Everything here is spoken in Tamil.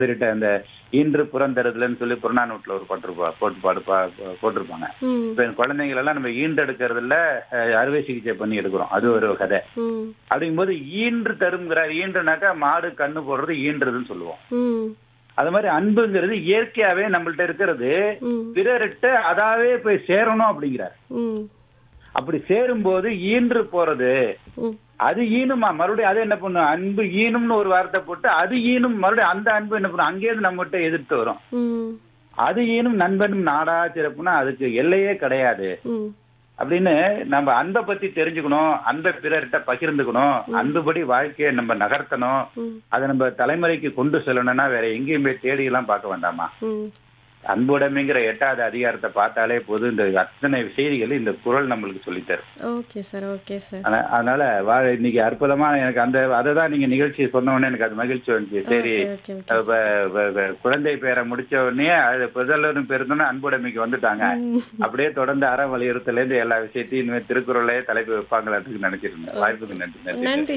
சொல்லிட்டு அந்த ஈன்று புறந்தருதல்னு சொல்லி புறநானூற்றுல ஒரு போட்டிருப்பா போட்டுப்பாடு பா- போட்டிருப்பாங்க ம் இப்ப குழந்தைகள் எல்லாம் நம்ம ஈண்டெடுக்கிறதுல அஹ், அறுவை சிகிச்சை பண்ணி எடுக்கிறோம் அது ஒரு கதை ம் அப்படிங்கும்போது ஈன்று தருங்கிறார் ஈன்றுனாக்கா மாடு கண்ணு போடுறது ஈன்றதுன்னு சொல்லுவோம் ம் அது மாதிரி அன்புங்கிறது இயற்கையாவே நம்மள்ட்ட இருக்கிறது ம் பிறர்கிட்ட அதாவே போய் சேரணும் அப்படிங்கிறார் ம் அப்படி சேரும்போது ஈன்று போறது ம் அது ஈனுமா மறுபடியும் அது என்ன பண்ணும் அன்பு ஈனும்னு ஒரு வார்த்தை போட்டு அது ஈனும் மறுபடியும் அந்த அன்பு என்ன பண்ணும் அங்கேயிருந்து நம்மகிட்ட எதிர்த்து வரும் ம் அது ஈனும் நண்பனும் நாடா சிறப்புனா அதுக்கு எல்லையே கிடையாது ம் அப்படின்னு நம்ம அன்பை பத்தி தெரிஞ்சுக்கணும் அன்பை பிறர்கிட்ட பகிர்ந்துக்கணும் அன்புபடி வாழ்க்கையை நம்ம நகர்த்தணும் ம் அதை நம்ம தலைமுறைக்கு கொண்டு செல்லணும்னா வேற எங்கேயும் போய் தேடி எல்லாம் பார்க்க வேண்டாமா ம் அன்புடைமைங்கிற எட்டாவது அதிகாரத்தை பார்த்தாலே போதும் இந்த அத்தனை செய்திகள் இந்த குரல் நம்மளுக்கு சொல்லித் தரும் ஓகே சார் ஓகே சார் ஆனா- அதனால வா- இன்னைக்கு அற்புதமா எனக்கு அந்த அதை தான் நீங்க நிகழ்ச்சி சொன்ன உடனே எனக்கு அது மகிழ்ச்சி வந்துச்சு சரி ஓகே ஓகே அஹ் வ- வ- வ- குழந்தை பேரை முடிச்ச உடனே அது புதல்வரும் பெருந்தோன்னு அன்புடைமைக்கு வந்துட்டாங்க அப்படியே தொடர்ந்து அற வலியுறுத்தல இருந்து எல்லா விஷயத்தையும் இனிமே திருக்குறளே தலைப்பு வைப்பாங்களான்னு நினைச்சிருந்தேன் வாய்ப்புக்கு நன்றி நன்றி நன்றி